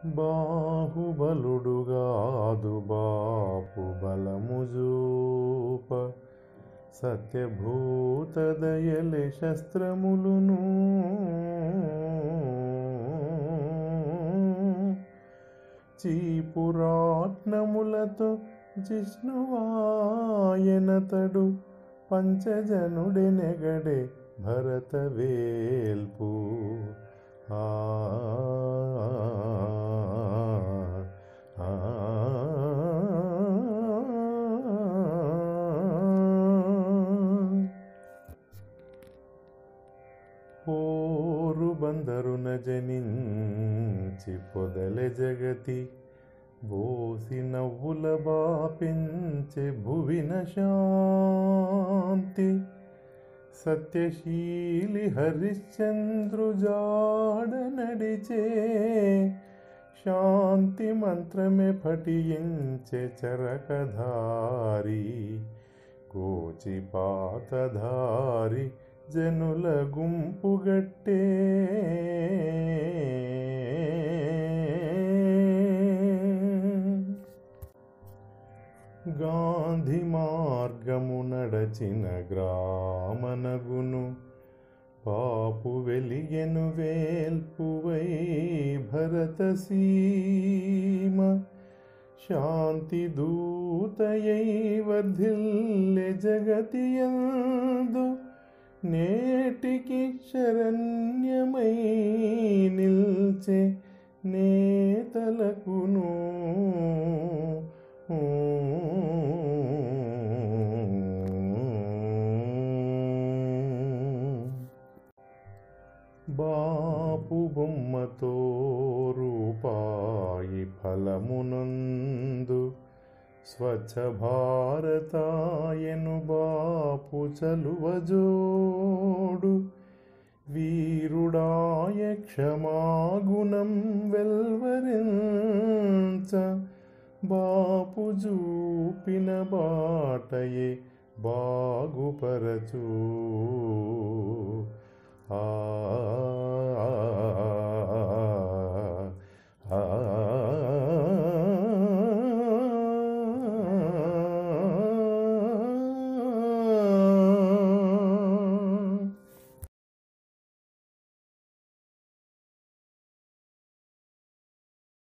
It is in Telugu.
బాహుబలుడుగాదు బాపు బలము జూప సత్యభూత దయలే శస్త్రములును చీపురాట్నములతో జిష్ణువాయనతడు పంచజనుడెనెగడే భరత వేల్పు ఆ ఆ, పోరు బందరున జనించి పొదలె జగతి బోసి నవ్వుల బాపించే భువిన శాంతి సత్యశీలి హరిశ్చంద్రుజాడ నడిచే శాంతి మంత్రమే పఠించే చరకధారి గోచిపాతధారి జనుల గుంపుగట్టే గాంధీ మార్గము నడచిన గ్రామనగును పాపు వెలిగెను వేల్పువై భరత సీమ శాంతి దూతయై వర్ధిల్లె జగతియందు నేటికి శరణ్యమై నిల్చే నేతలకును బాపు బొమ్మతో రూపాయి ఫలమునందు స్వచ్ఛ భారతాయను బాపు చలువజోడు వీరుడాయ క్షమాగుణం వెల్వరించ బాపు చూపిన బాటయే బాగుపరచు ఆ